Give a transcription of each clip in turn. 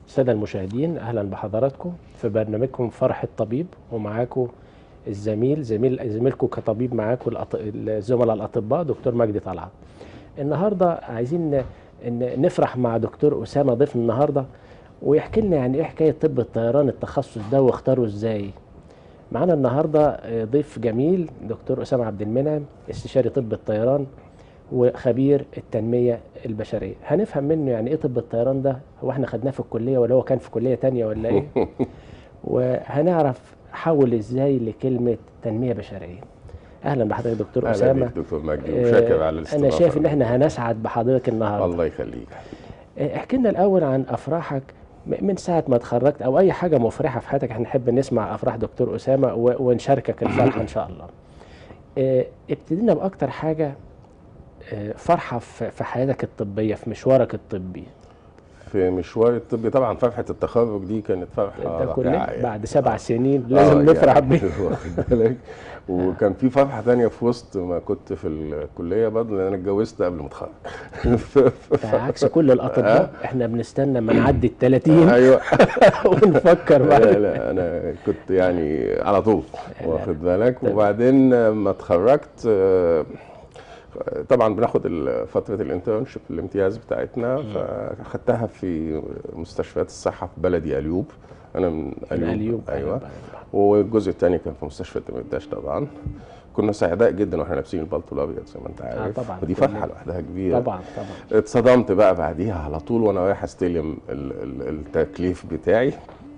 السادة المشاهدين أهلا بحضراتكم في برنامجكم فرح الطبيب ومعاكم الزميل زميل زميلكم كطبيب معاكم الأط- الزملاء الأطباء دكتور مجدي طلعت النهاردة عايزين ن- ن- نفرح مع دكتور أسامة ضيفنا النهاردة ويحكي لنا يعني إيه حكاية طب الطيران التخصص ده واختاره إزاي معانا النهاردة آه، ضيف جميل دكتور أسامة عبد المنعم استشاري طب الطيران وخبير التنمية البشرية هنفهم منه يعني ايه طب الطيران ده هو احنا خدناه في الكلية ولا هو كان في كلية تانية ولا ايه وهنعرف حول ازاي لكلمة تنمية بشرية اهلا بحضرتك دكتور اهلا أسامة بيك دكتور مجدي آه، وشاكر على الاستضافه انا شايف ان احنا هنسعد بحضرتك النهارده الله يخليك آه، احكي لنا الاول عن افراحك م- من ساعة ما اتخرجت او اي حاجة مفرحة في حياتك احنا نحب نسمع افراح دكتور اسامة و- ونشاركك الفرحة ان شاء الله آه، ابتدينا باكتر حاجة آه، فرحة في في حياتك الطبية في مشوارك الطبي في مشواري الطبي طبعا فرحه التخرج دي كانت فرحه ده رائعه كلنا يعني. بعد سبع سنين آه، لازم نفرح يعني بيه واخد بالك وكان في فرحه تانية في وسط ما كنت في الكليه برضه لان انا اتجوزت قبل ما اتخرج ف- ف- ده عكس كل الاطباء احنا بنستنى ما نعدي ال 30 ايوه ونفكر لا بعد لا انا كنت يعني على طول واخد بالك وبعدين ما اتخرجت آه، طبعا بناخد ال- فتره الانترنشيب الامتياز بتاعتنا فاخدتها في مستشفيات الصحه في بلدي اليوب انا من اليوب, اليوب ايوه والجزء الثاني كان في مستشفى الدمرداش طبعا كنا سعداء جدا واحنا لابسين البلطو الابيض زي ما انت عارف طبعا. ودي كلنا. فرحه لوحدها كبيره طبعا طبعا اتصدمت بقى بعديها على طول وانا رايح استلم ال- ال- التكليف بتاعي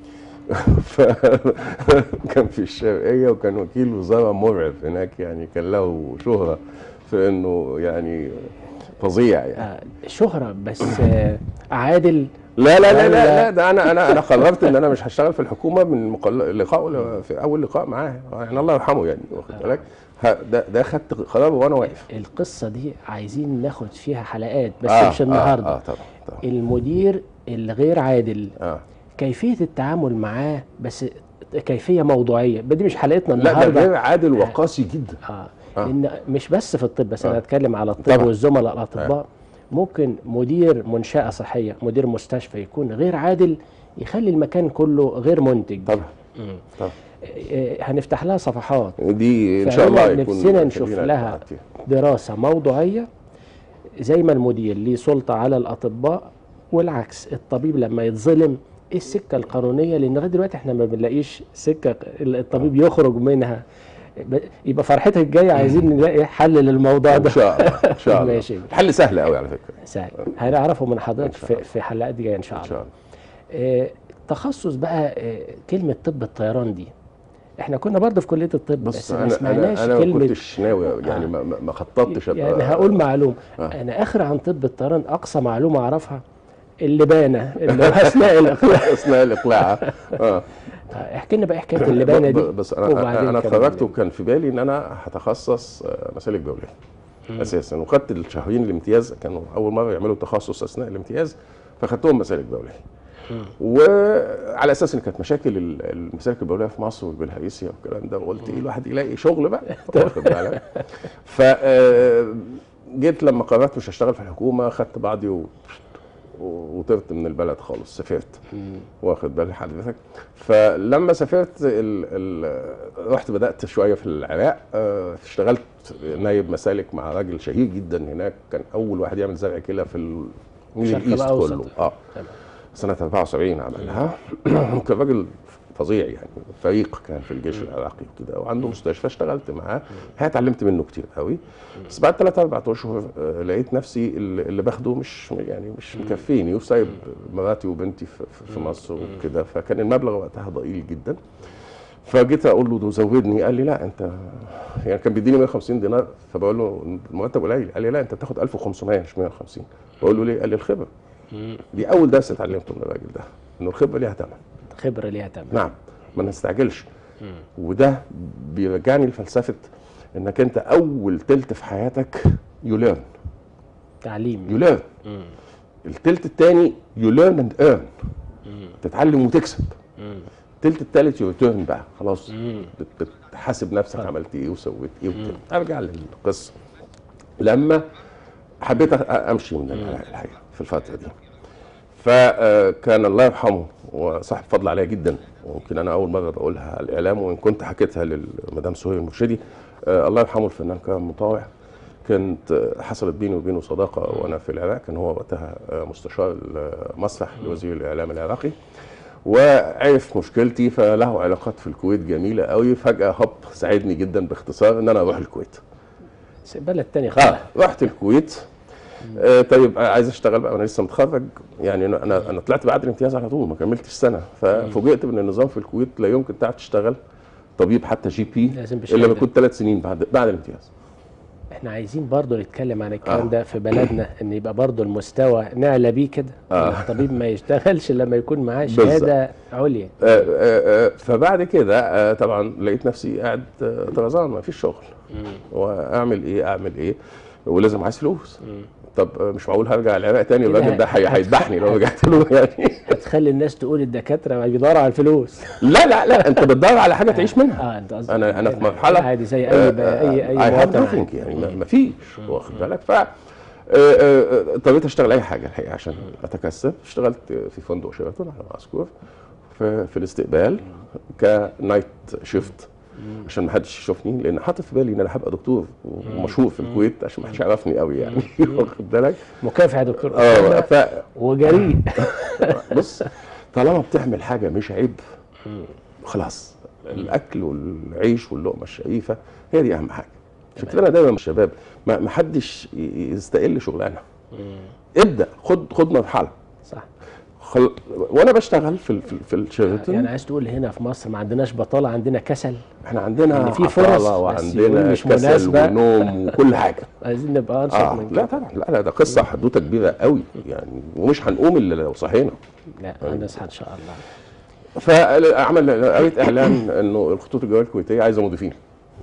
فكان في الشرقيه وكان وكيل وزاره مرعب هناك يعني كان له شهره في انه يعني فظيع يعني آه، شهرة بس آه، عادل لا لا لا لا, ولا- لا ده انا انا انا قررت ان انا مش هشتغل في الحكومه من مقل... لقاء في اول لقاء معاه يعني الله يرحمه يعني واخد بالك ه- ده ده خدت قرار وانا واقف القصة دي عايزين ناخد فيها حلقات بس آه، مش النهاردة اه, آه طبعا طبعا المدير الغير عادل اه كيفية التعامل معاه بس كيفية موضوعية دي مش حلقتنا لا ده النهاردة غير عادل وقاسي جدا اه آه. لان مش بس في الطب بس انا آه. هتكلم على الطب طبعا. والزملاء الاطباء ممكن مدير منشاه صحيه مدير مستشفى يكون غير عادل يخلي المكان كله غير منتج طبعا طبعا آه، هنفتح لها صفحات دي ان شاء فهنا الله يكون نفسنا نشوف خلينا لها نقعد فيها. دراسه موضوعيه زي ما المدير ليه سلطه على الاطباء والعكس الطبيب لما يتظلم ايه السكه القانونيه لان لغايه دلوقتي احنا ما بنلاقيش سكه الطبيب يخرج منها ب- يبقى فرحتك الجايه عايزين نلاقي حل للموضوع ان ده شاء الله ان شاء الله ماشي. الحل سهل قوي على فكره سهل هنعرفه من حضرتك إن شاء في, الله. في حلقات جايه ان شاء ان الله شاء الله آه، تخصص بقى آه، كلمه طب الطيران دي احنا كنا برضه في كليه الطب بص بس ما انا انا سمعناش انا ما كلمه كنتش ناوي يعني آه. ما, ما- ما خططتش ابقى يعني هقول معلومه آه. انا اخر عن طب الطيران اقصى معلومه اعرفها اللبانه اللي هو اثناء الاقلاع اثناء الاقلاع اه احكي لنا بقى حكايه اللبانه ب- دي بس انا وبعدين انا كمل. اتخرجت وكان في بالي ان انا هتخصص آه، مسالك دوليه اساسا وخدت الشهرين الامتياز كانوا اول مره يعملوا تخصص اثناء الامتياز فخدتهم مسالك دوليه وعلى اساس ان كانت مشاكل ال- المسالك الدوليه في مصر والبلهارسيا والكلام ده وقلت ايه الواحد يلاقي شغل بقى واخد بالك ف آه، جيت لما قررت مش هشتغل في الحكومه خدت بعضي و وطرت من البلد خالص سافرت واخد بال حضرتك فلما سافرت ال ال رحت بدات شويه في العراق آه، اشتغلت نايب مسالك مع راجل شهير جدا هناك كان اول واحد يعمل زرع كلى في الميدل الشرق ايست الأوسط. كله اه تمام. سنه 74 عملها كان راجل فظيع يعني فريق كان في الجيش العراقي وكده وعنده مستشفى اشتغلت معاه هي اتعلمت منه كتير قوي بس بعد ثلاث اربع اشهر آه، لقيت نفسي اللي اللي باخده مش يعني مش مكفيني وسايب مراتي وبنتي في, في- في مصر وكده فكان المبلغ وقتها ضئيل جدا فجيت اقول له ده زودني قال لي لا انت يعني كان بيديني 150 دينار فبقول له المرتب قليل قال لي لا انت بتاخد 1500 مش 150 بقول له ليه؟ قال لي الخبره دي اول درس اتعلمته من الراجل ده انه الخبره ليها ثمن خبره ليها تمام نعم ما نستعجلش وده بيرجعني لفلسفه انك انت اول تلت في حياتك يو ليرن تعليم يو ليرن التلت الثاني يو ليرن اند ايرن تتعلم وتكسب التلت الثالث يو ريتيرن بقى خلاص بت- بتحاسب نفسك عملت ايه وسويت ايه وكده ارجع للقصه لما حبيت أ- امشي من العراق الحقيقه في الفتره دي فكان الله يرحمه وصاحب فضل عليا جدا ويمكن انا اول مره بقولها على الاعلام وان كنت حكيتها للمدام سهير المرشدي آه، الله يرحمه الفنان كرم مطاوع كانت آه، حصلت بيني وبينه صداقه وانا في العراق كان هو وقتها آه، مستشار المسرح لوزير الاعلام العراقي وعرف مشكلتي فله علاقات في الكويت جميله قوي فجاه هوب ساعدني جدا باختصار ان انا اروح الكويت بلد تاني خالص اه رحت الكويت آه طيب آه، عايز اشتغل بقى وانا لسه متخرج يعني انا انا أنا طلعت بعد الامتياز على طول ما كملتش سنه ففوجئت بان النظام في الكويت لا يمكن تعرف تشتغل طبيب حتى جي بي لازم الا بشهادة. لما كنت ثلاث سنين بعد بعد الامتياز احنا عايزين برضو نتكلم عن الكلام آه. ده في بلدنا ان يبقى برضو المستوى نعلى بيه كده آه. إن الطبيب ما يشتغلش لما يكون معاه بالظبط. شهاده عليا آه آه آه فبعد كده آه طبعا لقيت نفسي قاعد آه طرزان ما فيش شغل واعمل ايه اعمل ايه ولازم عايز فلوس طب آه، مش معقول هرجع العراق تاني كده الراجل ده هي- هت- هيذبحني لو رجعت له يعني هتخلي الناس تقول الدكاتره ما بيدوروا على الفلوس لا لا لا انت بتدور على حاجه تعيش منها اه انت قصدك انا انا في كده. مرحله عادي زي اي اي اي اي هاف مواطن عادي. nothing يعني ما- ما فيش واخد بالك ف آه، آه، اضطريت اشتغل اي حاجه الحقيقه عشان اتكسب اشتغلت في فندق شيراتون على ما اذكر في, في الاستقبال كنايت شيفت عشان ما حدش يشوفني لان حاطط في بالي ان انا هبقى دكتور ومشهور في الكويت عشان ما حدش يعرفني قوي يعني واخد بالك مكافح يا دكتور اه ف وجريء بص طالما بتعمل حاجه مش عيب خلاص الاكل والعيش واللقمه الشريفه هي دي اهم حاجه عشان كده انا دايما مع الشباب ما ما حدش ي- يستقل شغلانه ابدا خد خد مرحله صح خل... وانا بشتغل في ال- في, ال- في الشيراتون يعني عايز تقول هنا في مصر ما عندناش بطاله عندنا كسل احنا عندنا إن في فرص، عطالة بس يقول وعندنا مش كسل مناسبة. ونوم وكل حاجه عايزين نبقى انشط اه من لا كده طبعا لا لا ده قصه حدوته كبيره قوي يعني ومش هنقوم الا لو صحينا لا هنصحى ان شاء الله فعمل قريت اعلان انه الخطوط الجويه الكويتيه عايزه مضيفين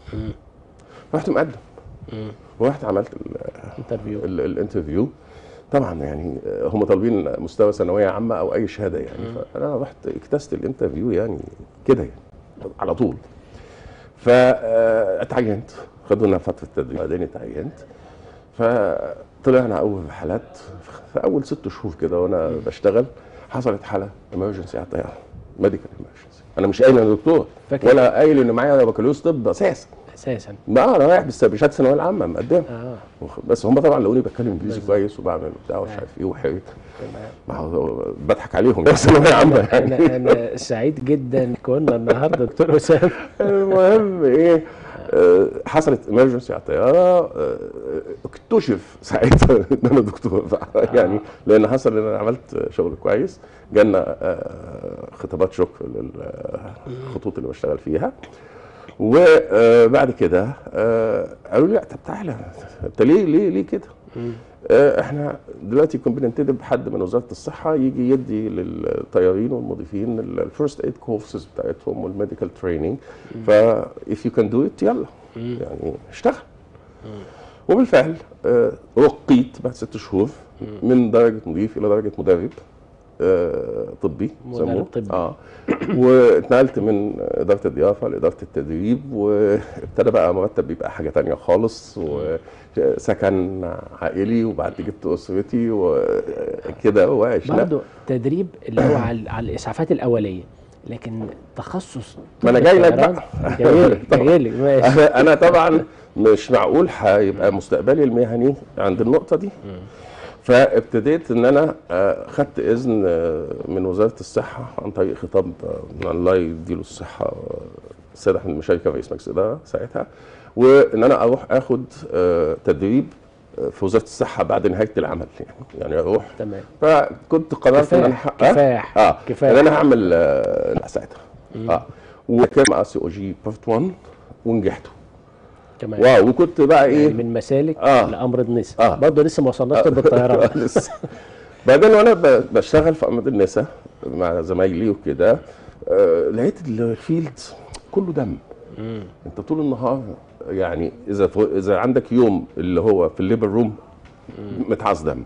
رحت مقدم ورحت عملت ال- انترفيو ال- الانترفيو طبعا يعني هم طالبين مستوى ثانويه عامه او اي شهاده يعني فانا رحت اكتست الانترفيو يعني كده يعني على طول فاتعينت خدونا فتره تدريب بعدين اتعينت فطلعنا اول رحلات في اول ست شهور كده وانا بشتغل حصلت حاله امرجنسي على الطياره ميديكال امرجنسي انا مش قايل انا دكتور فاكر. ولا قايل ان معايا بكالوريوس طب اساسا اساسا ما انا رايح بس- بشهاده الثانويه العامه مقدم اه بس هم طبعا لقوني بتكلم انجليزي كويس وبعمل وبتاع ومش عارف ايه وحريت تمام. ما هو بضحك عليهم يا ثانويه عامه يعني انا انا سعيد جدا كنا النهارده دكتور اسامه المهم ايه آه، حصلت امرجنسي على الطياره آه، اكتشف ساعتها ان انا دكتور بقى يعني لان حصل ان انا عملت شغل كويس جالنا آه، خطابات شكر للخطوط اللي بشتغل فيها وبعد كده آه، قالوا لي لا طب تعالى انت ليه ليه ليه كده؟ آه، احنا دلوقتي كنا بننتدب حد من وزاره الصحه يجي يدي للطيارين والمضيفين الفيرست ايد كورسز بتاعتهم والميديكال تريننج ف if you can do it يلا يعني اشتغل وبالفعل آه، رقيت بعد ست شهور من درجه مضيف الى درجه مدرب آه، طبي مدرب يسموه. طبي. اه واتنقلت من اداره الضيافه لاداره التدريب وابتدى بقى مرتب بيبقى حاجه تانية خالص وسكن عائلي وبعد جبت اسرتي وكده وعشنا برضه تدريب اللي هو على, على الاسعافات الاوليه لكن تخصص ما أنا طب جاي لك الطيران- بقى. جاي لك جاي لك ماشي انا انا طبعا مش معقول هيبقى مستقبلي المهني عند النقطه دي فابتديت ان انا آه، خدت اذن آه، من وزاره الصحه عن طريق خطاب آه، من الله يديله الصحه آه، السيد احمد مشاركه رئيس مجلس الاداره ساعتها وان انا اروح اخد آه، تدريب آه، في وزاره الصحه بعد نهايه العمل يعني يعني اروح تمام فكنت قررت ان انا كفاح ه- آه؟ كفاح اه كفاح ان انا هعمل آه، لا ساعتها اه وكان مع سي او جي بارت 1 ونجحته تمام واو وكنت بقى يعني ايه من مسالك آه. لامر النساء آه. برضه لسه ما وصلناش طب الطيران لسه بعدين وانا ب- بشتغل في امراض النساء مع زمايلي وكده آه لقيت الفيلد كله دم انت طول النهار يعني اذا اذا عندك يوم اللي هو في الليبر روم متعص دم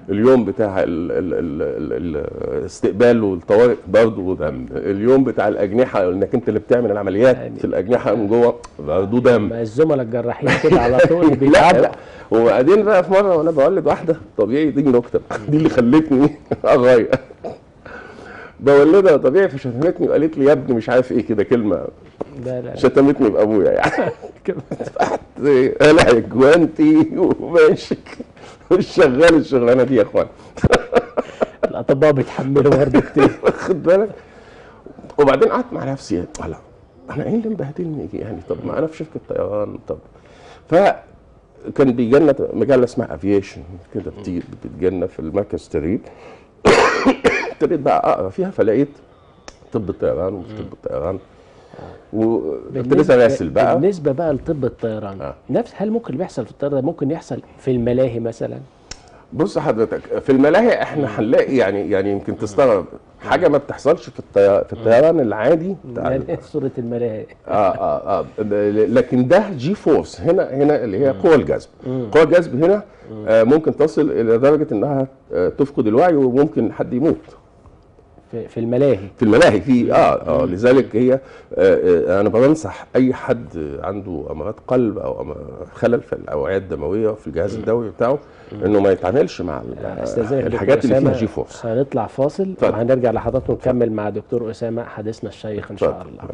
اليوم بتاع ال ال ال ال الاستقبال والطوارئ برضه دم اليوم بتاع الاجنحه انك انت اللي بتعمل العمليات يعني- في الاجنحه من جوه برضه دم ما الزملاء الجراحين كده على طول لا بيتعبوا لا وبعدين بقى في مره وانا بولد واحده طبيعي دي نكته دي اللي خلتني اغير بولدها طبيعي فشتمتني وقالت لي يا ابني مش عارف ايه كده كلمه لا لا شتمتني بابويا يعني كده. قلع الجوانتي وماشي مش شغال الشغلانه دي يا اخوان الاطباء بيتحملوا برضه كتير واخد بالك وبعدين قعدت مع نفسي لا انا ايه اللي مبهدلني يعني طب ما انا في شركه طيران طب فكان بيجي لنا مجله اسمها افيشن كده بتيجي بتجي في المركز التدريب ابتديت بقى اقرا فيها فلقيت طب الطيران ومش طب الطيران وابتديت اراسل بقى بالنسبه بقى لطب الطيران آه. نفس هل ممكن اللي بيحصل في الطيران ده ممكن يحصل في الملاهي مثلا بص حضرتك في الملاهي احنا هنلاقي يعني يعني يمكن تستغرب حاجه ما بتحصلش في الطيران في الطيران العادي بتاع يعني إيه صوره الملاهي اه اه اه لكن ده جي فورس هنا هنا اللي هي قوى الجذب قوى الجذب هنا آه ممكن تصل الى درجه انها آه تفقد الوعي وممكن حد يموت في, في الملاهي في الملاهي في اه اه لذلك هي آه آه انا بنصح اي حد عنده امراض قلب او أم- خلل في الاوعيه الدمويه في الجهاز الدوري بتاعه انه ما يتعاملش مع ال- استاذنك يا الحاجات دكتور اللي فيها أسامة، جي فورس هنطلع فاصل اتفضل. وهنرجع لحضراتكم نكمل مع دكتور اسامه حديثنا الشيق ان شاء اتفضل. الله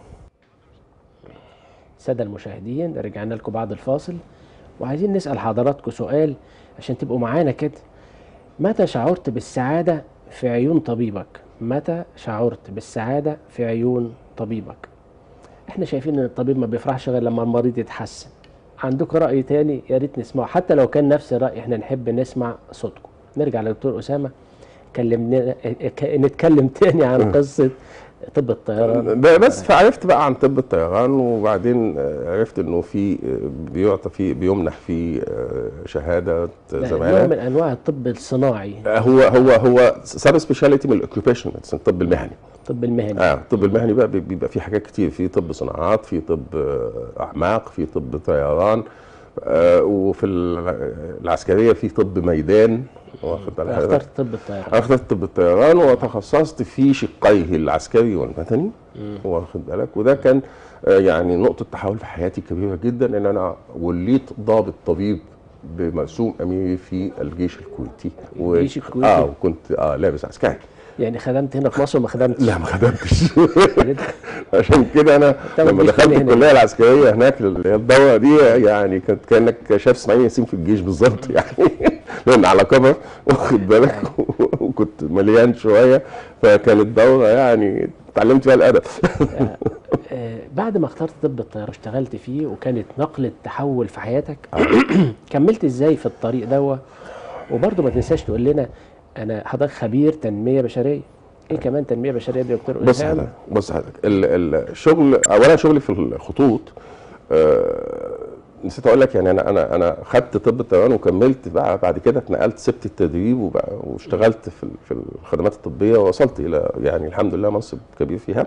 الساده المشاهدين رجعنا لكم بعد الفاصل وعايزين نسال حضراتكم سؤال عشان تبقوا معانا كده متى شعرت بالسعاده في عيون طبيبك متى شعرت بالسعاده في عيون طبيبك احنا شايفين ان الطبيب ما بيفرحش غير لما المريض يتحسن عندكم راي تاني يا ريت نسمعه حتى لو كان نفس الراي احنا نحب نسمع صوتكم نرجع لدكتور اسامه كلمنا ك- نتكلم تاني عن قصه طب الطيران ده بس فعرفت بقى عن طب الطيران وبعدين آه، عرفت انه في آه، بيعطى في بيمنح في آه، شهاده ده نوع زماله من انواع الطب الصناعي آه، هو هو هو سب سبيشاليتي من الاوكيوبيشن الطب المهني الطب المهني اه الطب المهني بقى بي- بيبقى فيه حاجات كتير في طب صناعات في طب آه، اعماق في طب طيران آه وفي ال- العسكريه في طب ميدان واخد بالك حضرتك؟ اخترت طب الطيران انا اخترت طب الطيران وتخصصت في شقيه العسكري والمدني واخد بالك وده كان آه، يعني نقطه تحول في حياتي كبيره جدا ان انا وليت ضابط طبيب بمرسوم اميري في الجيش الكويتي و- الجيش الكويتي؟ اه وكنت اه لابس عسكري يعني خدمت هنا في مصر وما خدمتش لا ما خدمتش يعني عشان كده انا طب لما الجيش دخلت تاني هنا. الكليه العسكريه هناك اللي هي الدوره دي يعني كانت كانك شاف اسماعيل ياسين في الجيش بالظبط يعني لان على كبر واخد بالك وكنت مليان شويه فكانت دوره يعني اتعلمت فيها الادب آه، بعد ما اخترت طب الطيران اشتغلت فيه وكانت نقلة تحول في حياتك كملت ازاي في الطريق دوا وبرضه ما تنساش تقول لنا انا حضرتك خبير تنمية بشرية ايه كمان تنمية بشرية دي يا دكتور بص اسامه حضرتك بص حضرتك ال- ال- الشغل اولا شغلي في الخطوط آه، نسيت اقول لك يعني انا انا انا خدت طب الطيران وكملت بقى بعد كده اتنقلت سبت التدريب وبقى واشتغلت في ال- في الخدمات الطبيه ووصلت الى يعني الحمد لله منصب كبير فيها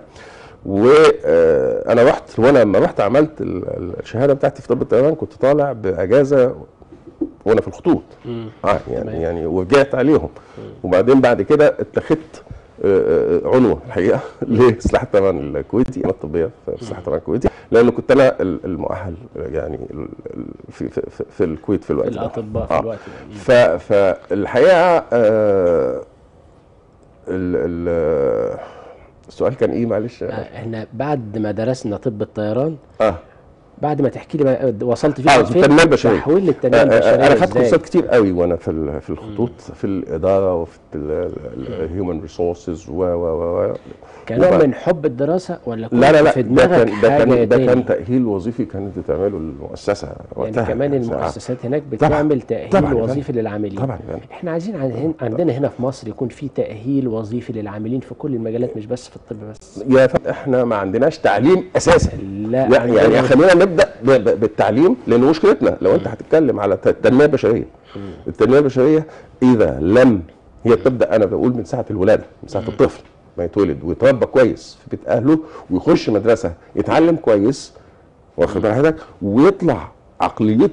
وانا رحت وانا لما رحت عملت ال- ال- الشهاده بتاعتي في طب الطيران كنت طالع باجازه وانا في الخطوط اه يعني تمام. يعني ورجعت عليهم وبعدين بعد كده اتخذت آه، آه، عنوه الحقيقه لسلاح الطيران الكويتي انا الطبيه في سلاح الطيران الكويتي لانه كنت انا ال- المؤهل يعني ال- ال- في, في, في, في الكويت في الوقت ده. الاطباء في آه. الوقت ده ف فالحقيقه آه ال ال السؤال كان ايه معلش آه، احنا بعد ما درسنا طب الطيران اه بعد ما تحكي لي بقى وصلت فيه اه لغاية فين؟ التنميه البشريه تحويل للتنمية آه، آه، البشرية انا خدت إزاي؟ كورسات كتير قوي وانا في ال- في الخطوط في الاداره وفي الهيومن ريسورسز و و و كنوع وبعد- من حب الدراسة ولا كنت لا لا لا في ده دماغك كان ده حاجة كان ده تاني؟ كان تاهيل وظيفي كانت بتعمله المؤسسه يعني وقتها كمان آه. المؤسسات هناك بتعمل تأهيل طبعاً يا وظيفي فندم. للعاملين طبعا يا فندم. احنا عايزين عن- هن- عندنا هنا في مصر يكون في تأهيل وظيفي للعاملين في كل المجالات مش بس في الطب بس يا فندم احنا ما عندناش تعليم اساسا لا لا عندنا- يعني خلينا نبدا ب- ب- بالتعليم لان مشكلتنا لو انت هتتكلم على ت- التنميه البشريه التنميه البشريه اذا لم هي بتبدا انا بقول من ساعه الولاده من ساعه الطفل ما يتولد ويتربى كويس في بيت اهله ويخش مدرسه يتعلم كويس واخد بال حضرتك ويطلع عقليته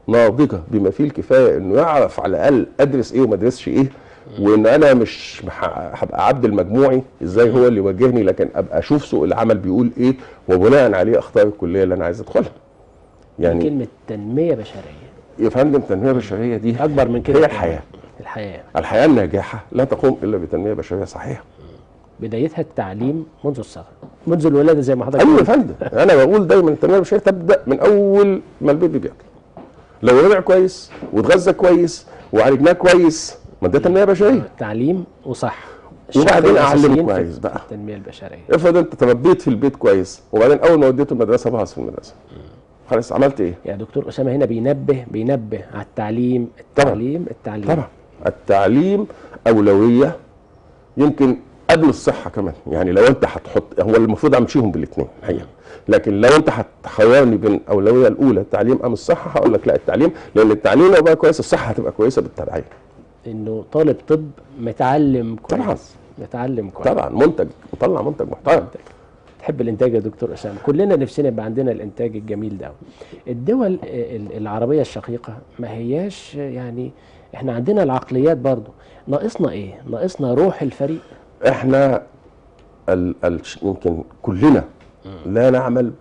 ناضجه بما فيه الكفايه انه يعرف على الاقل ادرس ايه وما ادرسش ايه وان انا مش ح- هبقى عبد المجموعي ازاي هو اللي يوجهني لكن ابقى اشوف سوق العمل بيقول ايه وبناء عليه اختار الكليه اللي انا عايز ادخلها يعني كلمه تنميه بشريه يا فندم التنميه البشريه دي اكبر من كده هي كمان. الحياه الحياه الحياه الناجحه لا تقوم الا بتنميه بشريه صحيحه بدايتها التعليم منذ الصغر منذ الولاده زي ما حضرتك ايوه يا قلت. فندم انا بقول دايما التنميه البشريه تبدا من اول ما البيبي بياكل لو رضع كويس واتغذى كويس وعالجناه كويس ما ده تنميه بشريه تعليم وصح وبعدين الشرط أعلمه الأساسيين في كويس بقى. التنميه البشريه افرض انت تربيت في البيت كويس وبعدين اول ما وديته المدرسه بهص في المدرسه خلاص عملت ايه؟ يا دكتور اسامه هنا بينبه بينبه على التعليم التعليم التعليم طبعا التعليم اولويه يمكن قبل الصحه كمان يعني لو انت هتحط هو المفروض امشيهم بالاثنين الحقيقه لكن لو انت هتخيرني بين الاولويه الاولى التعليم ام الصحه هقول لك لا التعليم لان التعليم لو بقى كويس الصحه هتبقى كويسه بالتبعيه انه طالب طب متعلم كويس طبعا. متعلم كويس طبعا منتج مطلع منتج محترم تحب الانتاج يا دكتور اسامه كلنا نفسنا يبقى عندنا الانتاج الجميل ده الدول ال- العربيه الشقيقه ما هياش يعني احنا عندنا العقليات برضو ناقصنا ايه ناقصنا روح الفريق احنا ال ال يمكن كلنا لا نعمل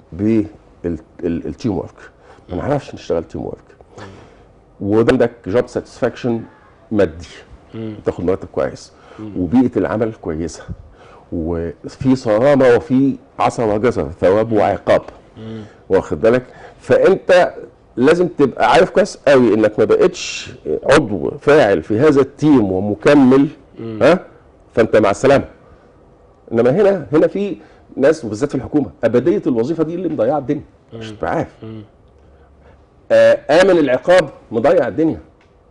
بالتيم ورك ما نعرفش نشتغل تيم ورك وده عندك جوب ساتسفاكشن مادي تاخد مرتب كويس وبيئه العمل كويسه وفي صرامه وفي عصا وجزر ثواب وعقاب واخد بالك فانت لازم تبقى عارف كويس قوي انك ما بقتش عضو فاعل في هذا التيم ومكمل ها فانت مع السلامه انما هنا هنا في ناس وبالذات في الحكومه ابديه الوظيفه دي اللي مضيعه الدنيا مش تبقى عارف آه، امن العقاب مضيع الدنيا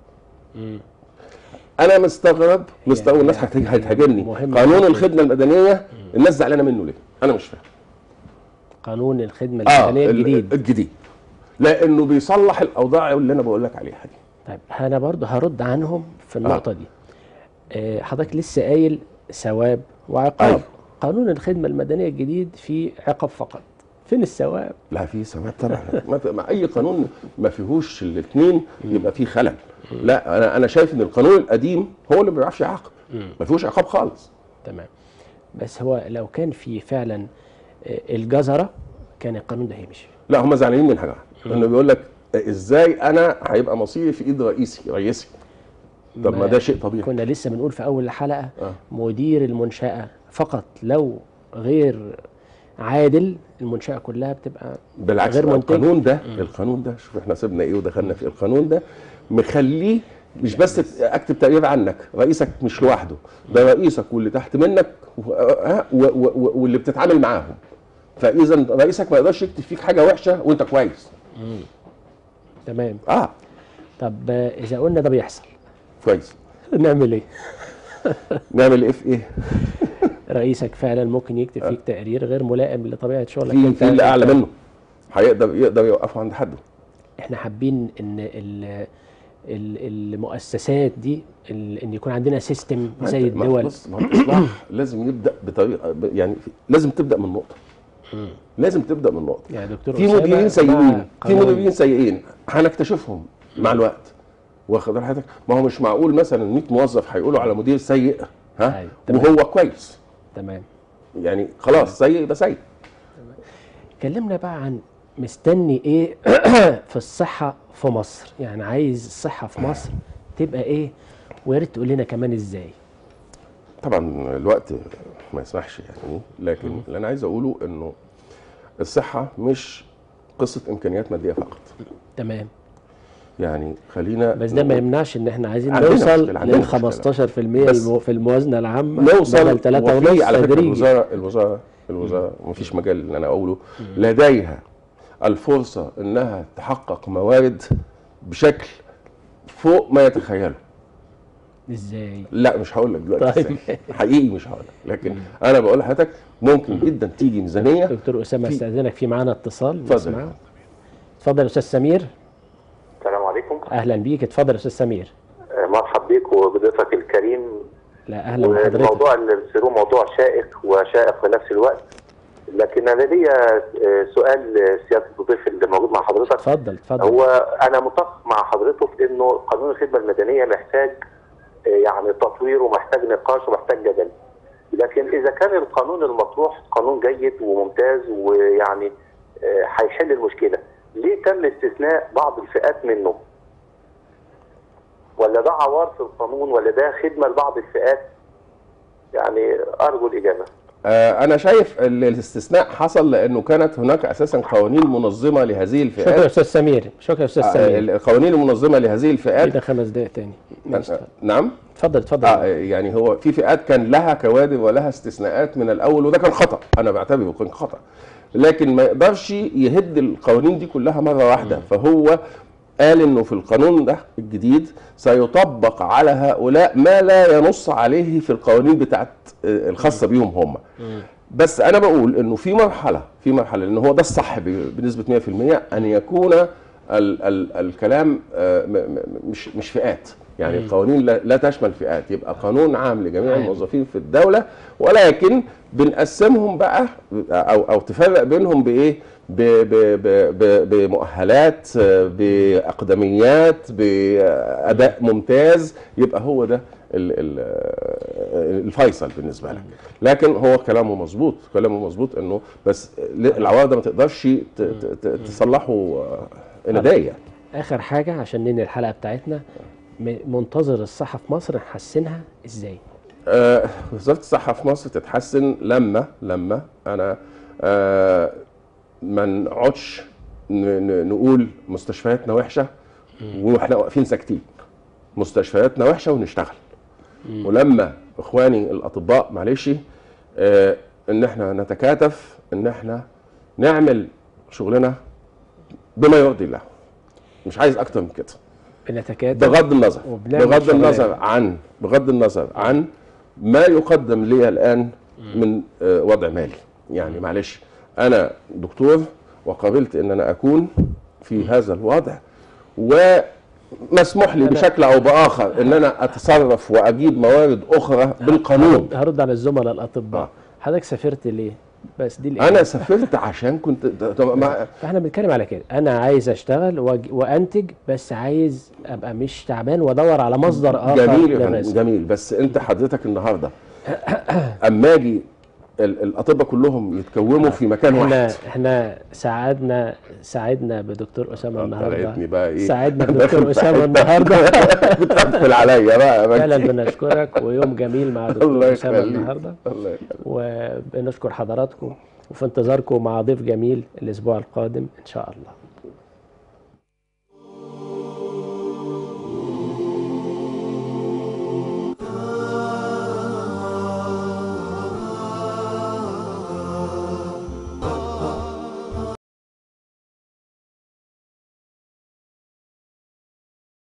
انا مستغرب مستغرب والناس هت- هتهاجمني مهم قانون جداً. الخدمه المدنيه الناس زعلانه منه ليه؟ انا مش فاهم قانون الخدمه اه المدنيه ال- الجديد الجديد لانه بيصلح الاوضاع اللي انا بقول لك عليها دي طيب انا برضو هرد عنهم في النقطه دي آه، حضرتك لسه قايل ثواب وعقاب أيوة. قانون الخدمه المدنيه الجديد فيه عقاب فقط فين الثواب لا في ثواب طبعا ما في- مع اي قانون ما فيهوش الاثنين يبقى فيه خلل لا انا انا شايف ان القانون القديم هو اللي ما بيعرفش يعاقب ما فيهوش عقاب خالص تمام بس هو لو كان في فعلا آه، الجزره كان القانون ده هيمشي لا هم زعلانين من حاجه واحدة. انه بيقول لك ازاي انا هيبقى مصيري في ايد رئيسي رئيسي طب ما ده شيء طبيعي كنا لسه بنقول في اول الحلقه آه. مدير المنشاه فقط لو غير عادل المنشاه كلها بتبقى بالعكس غير بقى منتج. القانون ده القانون ده شوف احنا سيبنا ايه ودخلنا في القانون ده مخليه مش بس اكتب تقرير عنك رئيسك مش لوحده ده رئيسك واللي تحت منك و- ها، و- و- و- واللي بتتعامل معاهم فاذا رئيسك ما يقدرش يكتب فيك حاجه وحشه وانت كويس تمام اه طب آه، اذا قلنا ده بيحصل كويس نعمل ايه نعمل ايه في ايه رئيسك فعلا ممكن يكتب فيك تقرير غير ملائم لطبيعه شغلك في انت في اللي اعلى أنت- منه هيقدر يقدر يوقفه عند حده احنا حابين ان ال ال- المؤسسات دي ال- ان يكون عندنا سيستم زي ما- الدول بص ما هو الاصلاح لازم يبدا بطريقه ب- يعني في- لازم تبدا من نقطه لازم تبدا من نقطه يعني دكتور في أسامة مديرين مع سيئين في قانون- مديرين سيئين هنكتشفهم مع الوقت واخد بال حضرتك ما هو مش معقول مثلا 100 موظف هيقولوا على مدير سيء ها أيوة، تمام. وهو كويس تمام يعني خلاص سيء يبقى سيء كلمنا بقى عن مستني ايه في الصحة في مصر يعني عايز الصحة في مصر تبقى ايه ويا ريت تقول لنا كمان ازاي طبعا الوقت ما يسمحش يعني لكن اللي انا عايز اقوله انه الصحه مش قصه امكانيات ماديه فقط تمام يعني خلينا بس ده ما نقول- يمنعش ان احنا عايزين عندنا نوصل مشكلة، عندنا لل مشكلة. 15% بس المو- في الموازنة العامة نوصل بدل 3 وفي ونص على فكره تدريجي الوزاره الوزاره الوزاره مفيش مجال ان انا اقوله لديها الفرصه انها تحقق موارد بشكل فوق ما يتخيله ازاي لا مش هقول لك دلوقتي طيب. ازاي حقيقي مش هقول لك لكن انا بقول لحضرتك ممكن جدا تيجي ميزانيه دكتور اسامة في- استاذنك في معانا اتصال اتفضل. نسمعه. اتفضل يا استاذ سمير السلام عليكم اهلا بيك اتفضل يا استاذ سمير آه، مرحب بيك وبضيفك الكريم لا اهلا بحضرتك والموضوع اللي بتصيروه موضوع شائك وشائق في نفس الوقت لكن انا ليا آه، سؤال سياده الضيف اللي موجود مع حضرتك اتفضل اتفضل هو انا متفق مع حضرته في انه قانون الخدمه المدنيه محتاج آه، يعني تطوير ومحتاج نقاش ومحتاج جدل لكن اذا كان القانون المطروح قانون جيد وممتاز ويعني آه، هيحل المشكله ليه تم استثناء بعض الفئات منه ولا ده عوار في القانون ولا ده خدمه لبعض الفئات يعني ارجو الاجابه آه، انا شايف ال- الاستثناء حصل لانه كانت هناك اساسا قوانين منظمه لهذه شكرا يا الفئات استاذ سمير شكرا يا استاذ آه، سمير القوانين المنظمه لهذه الفئات كده خمس دقائق تاني ماشي، آه، نعم اتفضل اتفضل آه يعني هو في فئات كان لها كوادر ولها استثناءات من الاول وده كان خطا انا بعتبره كان خطا لكن ما يقدرش يهد القوانين دي كلها مره واحده فهو قال انه في القانون ده الجديد سيطبق على هؤلاء ما لا ينص عليه في القوانين بتاعت آه، الخاصه بيهم هم بس انا بقول انه في مرحله في مرحله لان هو ده الصح ب- بنسبه 100% ان يكون ال ال الكلام آه، م- م- مش مش فئات يعني القوانين لا, لا تشمل فئات يبقى قانون عام لجميع عام. الموظفين في الدوله ولكن بنقسمهم بقى او او تفرق بينهم بايه ب- ب- ب- ب- بمؤهلات آه، باقدميات باداء ممتاز يبقى هو ده ال- ال- آه، الفيصل بالنسبه لك لكن هو كلامه مظبوط كلامه مظبوط انه بس العوار ده ما تقدرش ت- ت- ت- تصلحه آه، نديه اخر حاجه عشان ننهي الحلقه بتاعتنا م- منتظر الصحه في مصر نحسنها ازاي آه، وزاره الصحه في مصر تتحسن لما لما انا آه، ما نقعدش ن- ن- نقول مستشفياتنا وحشه واحنا واقفين ساكتين مستشفياتنا وحشه ونشتغل ولما اخواني الاطباء معلش آه، ان احنا نتكاتف ان احنا نعمل شغلنا بما يرضي الله مش عايز اكتر من كده بنتكاتف بغض النظر وبنعمل بغض شغلانة. النظر عن بغض النظر عن ما يقدم لي الان من آه، وضع مالي يعني معلش انا دكتور وقبلت ان انا اكون في هذا الوضع ومسموح لي أنا- بشكل او باخر ان انا اتصرف واجيب موارد اخرى بالقانون هرد, هرد على الزملاء الاطباء آه. حضرتك سافرت ليه بس دي الإجابة. انا سافرت عشان كنت طب ما- فاحنا بنتكلم على كده انا عايز اشتغل وأج- وانتج بس عايز ابقى مش تعبان وادور على مصدر اخر جميل يا فندم للرزق جميل بس انت حضرتك النهارده اما اجي ال- الاطباء كلهم يتكوموا في مكان احنا واحد احنا ساعدنا ساعدنا بدكتور اسامه لقيتني النهارده بقى ايه ساعدنا داخل بدكتور في اسامه حتة. النهارده بتقفل عليا بقى فعلا بنشكرك ويوم جميل مع الله دكتور اسامه يخليك النهارده الله يخليك وبنشكر حضراتكم وفي انتظاركم مع ضيف جميل الاسبوع القادم ان شاء الله